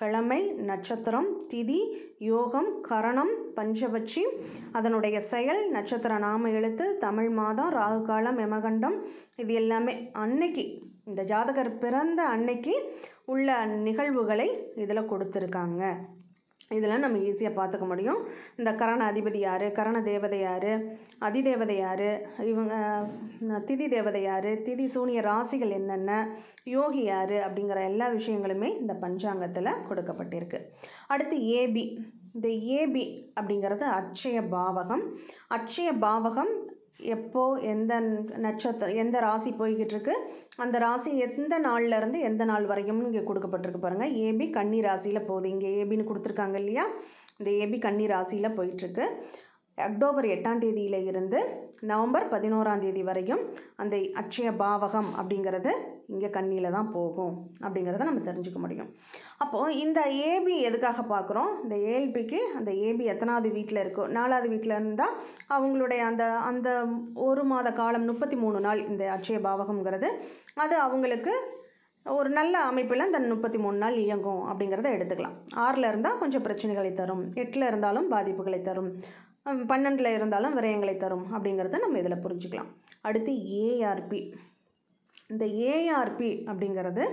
கிழமை நட்சத்திரம் திதி யோகம் கரணம் பஞ்சபட்சி அதனுடைய செயல் நட்சத்திர நாம எழுத்து தமிழ் மாதம் ராகு காலம் யமகண்டம் இது எல்லாமே அன்னைக்கு இந்த ஜாதகர் பிறந்த அன்னைக்கு உள்ள நிகழ்வுகளை இதில் கொடுத்துருக்காங்க இதெல்லாம் நம்ம ஈஸியாக பார்த்துக்க முடியும் இந்த கரண அதிபதி யார் கரண தேவதை யார் அதிதேவதை யார் இவங்க அஹ், திதி தேவதை யார் திதி சூனிய ராசிகள் என்னென்ன யோகி யார் அப்படிங்கிற எல்லா விஷயங்களுமே இந்த பஞ்சாங்கத்தில் கொடுக்கப்பட்டிருக்கு அடுத்து ஏபி இந்த ஏபி அப்படிங்கிறது அட்சய பாவகம் அட்சய பாவகம் எப்போ எந்த நட்சத்திரம் எந்த ராசி போய்கிட்டு இருக்கு அந்த ராசி எந்த நாள்ல இருந்து எந்த நாள் வரைக்கும்னு இங்கே கொடுக்கப்பட்டிருக்கு பாருங்க ஏபி கன்னி ராசியில் போகுது இங்கே ஏபின்னு கொடுத்துருக்காங்க இல்லையா இந்த ஏபி கன்னி ராசியில் போயிட்டுருக்கு அக்டோபர் எட்டாம் தேதியில இருந்து நவம்பர் பதினோராம் தேதி வரையும் அந்த அட்சய பாவகம் அப்படிங்கிறது இங்கே கண்ணியில் தான் போகும் அப்படிங்கிறத நம்ம தெரிஞ்சுக்க முடியும் அப்போது இந்த ஏபி எதுக்காக பார்க்குறோம் இந்த ஏல்பிக்கு அந்த ஏபி எத்தனாவது வீட்டில் இருக்கோ நாலாவது வீட்டில் இருந்தால் அவங்களுடைய அந்த அந்த ஒரு மாத காலம் முப்பத்தி மூணு நாள் இந்த அட்சய பாவகம்ங்கிறது அது அவங்களுக்கு ஒரு நல்ல அமைப்பில் அந்த முப்பத்தி மூணு நாள் இயங்கும் அப்படிங்கிறத எடுத்துக்கலாம் ஆறில் இருந்தால் கொஞ்சம் பிரச்சனைகளை தரும் எட்டில் இருந்தாலும் பாதிப்புகளை தரும் ஹம், பன்னெண்டில் இருந்தாலும் விரயங்களை தரும் அப்படிங்கிறத நம்ம இதில் புரிஞ்சுக்கலாம் அடுத்து ஏஆர்பி இந்த ஏஆர்பி அப்படிங்கிறது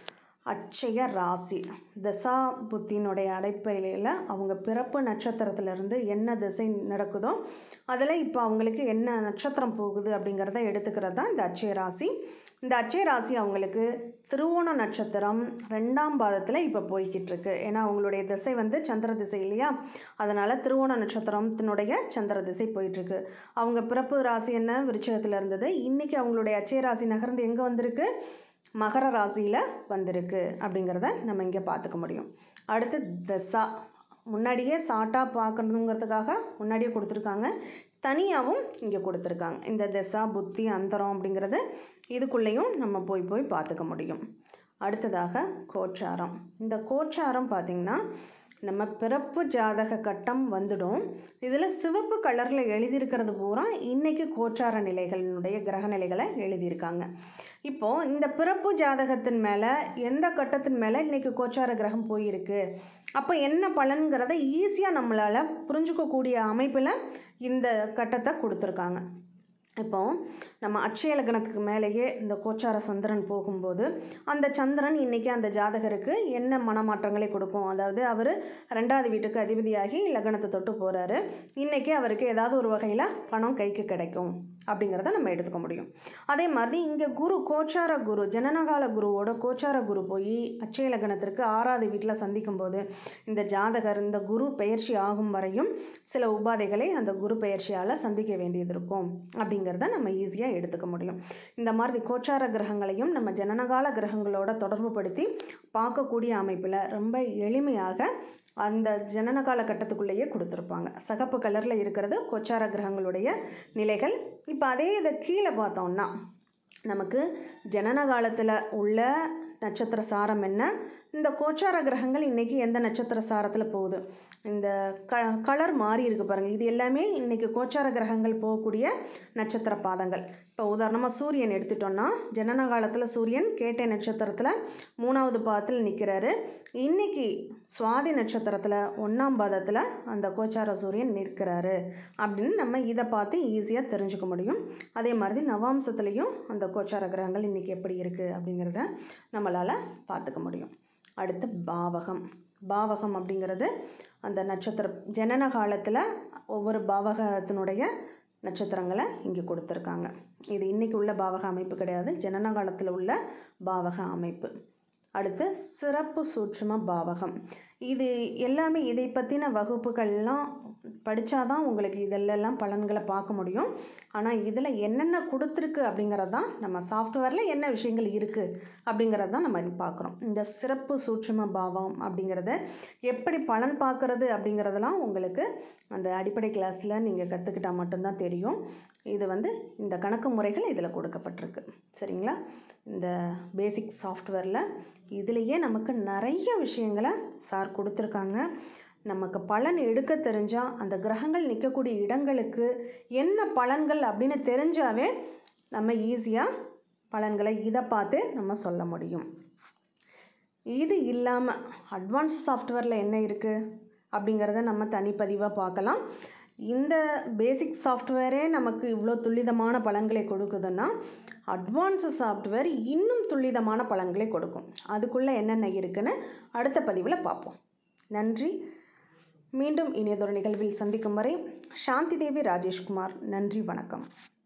அட்சய ராசி தசா புத்தினுடைய அடைப்பையில் அவங்க பிறப்பு நட்சத்திரத்திலிருந்து என்ன திசை நடக்குதோ அதில் இப்போ அவங்களுக்கு என்ன நட்சத்திரம் போகுது அப்படிங்கிறத எடுத்துக்கிறது தான் இந்த அட்சய ராசி இந்த அட்சய ராசி அவங்களுக்கு திருவோண நட்சத்திரம் ரெண்டாம் பாதத்தில் இப்போ போய்கிட்டு இருக்கு ஏன்னா அவங்களுடைய திசை வந்து சந்திர திசை இல்லையா அதனால் திருவோண நட்சத்திரத்தினுடைய சந்திர திசை போயிட்டுருக்கு அவங்க பிறப்பு ராசி என்ன விருச்சகத்தில் இருந்தது இன்றைக்கி அவங்களுடைய அட்சய ராசி நகர்ந்து எங்கே வந்திருக்கு மகர ராசியில் வந்திருக்கு அப்படிங்கிறத நம்ம இங்கே பார்த்துக்க முடியும் அடுத்து தசா முன்னாடியே சாட்டாக பார்க்கணுங்கிறதுக்காக முன்னாடியே கொடுத்துருக்காங்க தனியாகவும் இங்கே கொடுத்துருக்காங்க இந்த தசா புத்தி அந்தரம் அப்படிங்கிறது இதுக்குள்ளேயும் நம்ம போய் போய் பார்த்துக்க முடியும் அடுத்ததாக கோச்சாரம் இந்த கோச்சாரம் பார்த்திங்கன்னா நம்ம பிறப்பு ஜாதக கட்டம் வந்துடும் இதில் சிவப்பு கலரில் எழுதியிருக்கிறது பூரா இன்றைக்கி கோச்சார நிலைகளினுடைய கிரக நிலைகளை எழுதியிருக்காங்க இப்போது இந்த பிறப்பு ஜாதகத்தின் மேலே எந்த கட்டத்தின் மேலே இன்றைக்கி கோச்சார கிரகம் போயிருக்கு அப்போ என்ன பலன்கிறத ஈஸியாக நம்மளால் புரிஞ்சுக்கக்கூடிய அமைப்பில் இந்த கட்டத்தை கொடுத்துருக்காங்க இப்போ நம்ம அட்சய லக்னத்துக்கு மேலேயே இந்த கோச்சார சந்திரன் போகும்போது அந்த சந்திரன் இன்றைக்கி அந்த ஜாதகருக்கு என்ன மனமாற்றங்களை கொடுக்கும் அதாவது அவர் ரெண்டாவது வீட்டுக்கு அதிபதியாகி லக்னத்தை தொட்டு போகிறாரு இன்றைக்கி அவருக்கு ஏதாவது ஒரு வகையில் பணம் கைக்கு கிடைக்கும் அப்படிங்கிறத நம்ம எடுத்துக்க முடியும் அதே மாதிரி இங்கே குரு கோச்சார குரு ஜனனகால குருவோட கோச்சார குரு போய் அட்சய லக்னத்திற்கு ஆறாவது வீட்டில் சந்திக்கும் போது இந்த ஜாதகர் இந்த குரு பெயர்ச்சி ஆகும் வரையும் சில உபாதைகளை அந்த குரு பெயர்ச்சியால் சந்திக்க வேண்டியது இருக்கும் அப்படிங்கிறத நம்ம ஈஸியாக எடுத்துக்க முடியும் இந்த மாதிரி கோச்சார கிரகங்களையும் நம்ம ஜனனகால கிரகங்களோட தொடர்பு படுத்தி பார்க்கக்கூடிய அமைப்பில் ரொம்ப எளிமையாக அந்த ஜனன கால கட்டத்துக்குள்ளேயே கொடுத்துருப்பாங்க சகப்பு கலரில் இருக்கிறது கோச்சார கிரகங்களுடைய நிலைகள் இப்போ அதே இதை கீழே பார்த்தோம்னா நமக்கு ஜனன காலத்தில் உள்ள நட்சத்திர சாரம் என்ன இந்த கோச்சார கிரகங்கள் இன்றைக்கி எந்த நட்சத்திர சாரத்தில் போகுது இந்த க கலர் மாறி இருக்கு பாருங்கள் இது எல்லாமே இன்றைக்கி கோச்சார கிரகங்கள் போகக்கூடிய நட்சத்திர பாதங்கள் இப்போ உதாரணமாக சூரியன் எடுத்துட்டோம்னா ஜனன காலத்தில் சூரியன் கேட்டை நட்சத்திரத்தில் மூணாவது பாதத்தில் நிற்கிறாரு இன்னைக்கு சுவாதி நட்சத்திரத்தில் ஒன்றாம் பாதத்தில் அந்த கோச்சார சூரியன் நிற்கிறாரு அப்படின்னு நம்ம இதை பார்த்து ஈஸியாக தெரிஞ்சுக்க முடியும் அதே மாதிரி நவாம்சத்துலேயும் அந்த கோச்சார கிரகங்கள் இன்றைக்கி எப்படி இருக்குது அப்படிங்கிறத நம்மளால் பார்த்துக்க முடியும் அடுத்து பாவகம் பாவகம் அப்படிங்கிறது அந்த நட்சத்திர ஜனன காலத்தில் ஒவ்வொரு பாவகத்தினுடைய நட்சத்திரங்களை இங்கே கொடுத்துருக்காங்க இது இன்றைக்கி உள்ள பாவக அமைப்பு கிடையாது ஜனன காலத்தில் உள்ள பாவக அமைப்பு அடுத்து சிறப்பு சூட்சும பாவகம் இது எல்லாமே இதை பற்றின வகுப்புகள்லாம் படித்தாதான் உங்களுக்கு இதெல்லாம் பலன்களை பார்க்க முடியும் ஆனால் இதில் என்னென்ன கொடுத்துருக்கு அப்படிங்கிறது தான் நம்ம சாஃப்ட்வேரில் என்ன விஷயங்கள் இருக்குது அப்படிங்கிறது தான் நம்ம பார்க்குறோம் இந்த சிறப்பு சூட்சும பாவம் அப்படிங்கிறத எப்படி பலன் பார்க்குறது அப்படிங்கிறதெல்லாம் உங்களுக்கு அந்த அடிப்படை கிளாஸில் நீங்கள் கற்றுக்கிட்டால் மட்டும்தான் தெரியும் இது வந்து இந்த கணக்கு முறைகள் இதில் கொடுக்கப்பட்டிருக்கு சரிங்களா இந்த பேசிக் சாஃப்ட்வேரில் இதுலேயே நமக்கு நிறைய விஷயங்களை சார் கொடுத்துருக்காங்க நமக்கு பலன் எடுக்க தெரிஞ்சால் அந்த கிரகங்கள் நிற்கக்கூடிய இடங்களுக்கு என்ன பலன்கள் அப்படின்னு தெரிஞ்சாவே நம்ம ஈஸியாக பலன்களை இதை பார்த்து நம்ம சொல்ல முடியும் இது இல்லாமல் அட்வான்ஸ் சாஃப்ட்வேரில் என்ன இருக்குது அப்படிங்கிறத நம்ம தனிப்பதிவாக பார்க்கலாம் இந்த பேசிக் சாஃப்ட்வேரே நமக்கு இவ்வளோ துல்லிதமான பலன்களை கொடுக்குதுன்னா அட்வான்ஸ் சாஃப்ட்வேர் இன்னும் துல்லிதமான பலன்களை கொடுக்கும் அதுக்குள்ளே என்னென்ன இருக்குன்னு அடுத்த பதிவில் பார்ப்போம் நன்றி மீண்டும் இனியதொரு நிகழ்வில் சந்திக்கும் வரை சாந்தி தேவி ராஜேஷ்குமார் நன்றி வணக்கம்